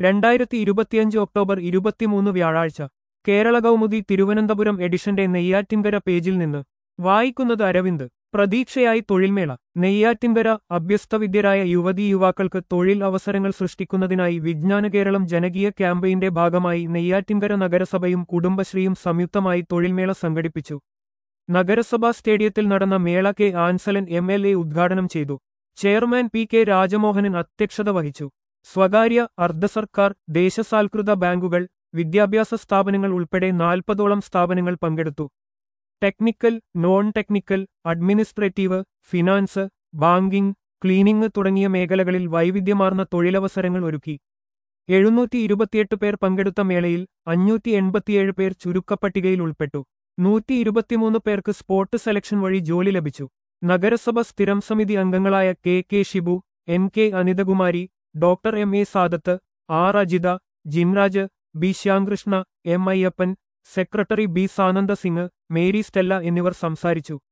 രണ്ടായിരത്തി ഇരുപത്തിയഞ്ച് ഒക്ടോബർ ഇരുപത്തിമൂന്ന് വ്യാഴാഴ്ച കേരള കൗമുദി തിരുവനന്തപുരം എഡിഷന്റെ നെയ്യാറ്റിൻകര പേജിൽ നിന്ന് വായിക്കുന്നത് അരവിന്ദ് പ്രതീക്ഷയായി തൊഴിൽമേള നെയ്യാറ്റിൻകര അഭ്യസ്തവിദ്യരായ യുവതീ യുവാക്കൾക്ക് തൊഴിൽ അവസരങ്ങൾ സൃഷ്ടിക്കുന്നതിനായി വിജ്ഞാന കേരളം ജനകീയ ക്യാമ്പയിന്റെ ഭാഗമായി നെയ്യാറ്റിൻകര നഗരസഭയും കുടുംബശ്രീയും സംയുക്തമായി തൊഴിൽമേള സംഘടിപ്പിച്ചു നഗരസഭാ സ്റ്റേഡിയത്തിൽ നടന്ന മേള K Ansalan M L A ഉദ്ഘാടനം ചെയ്തു ചെയർമാൻ പി കെ രാജമോഹനൻ അധ്യക്ഷത വഹിച്ചു സ്വകാര്യ അർദ്ധസർക്കാർ ദേശസാൽകൃത ബാങ്കുകൾ വിദ്യാഭ്യാസ സ്ഥാപനങ്ങൾ ഉൾപ്പെടെ നാൽപ്പതോളം സ്ഥാപനങ്ങൾ പങ്കെടുത്തു technical non technical administrative finance banking cleaning തുടങ്ങിയ മേഖലകളിൽ വൈവിധ്യമാർന്ന തൊഴിലവസരങ്ങൾ ഒരുക്കി എഴുന്നൂറ്റി ഇരുപത്തിയെട്ട് പേർ പങ്കെടുത്ത മേളയിൽ അഞ്ഞൂറ്റി എൺപത്തിയേഴ് പേർ ചുരുക്കപ്പട്ടികയിൽ ഉൾപ്പെട്ടു നൂറ്റി ഇരുപത്തിമൂന്ന് പേർക്ക് സ്പോട്ട് സെലക്ഷൻ വഴി ജോലി ലഭിച്ചു നഗരസഭ സ്ഥിരം സമിതി അംഗങ്ങളായ K K Shibu N K Anithakumari doctor M A Sadath R Ajitha Jimraj B Shyamkrishna M Ayyappan secretary B Sananda Singh Mary Stella എന്നിവർ സംസാരിച്ചു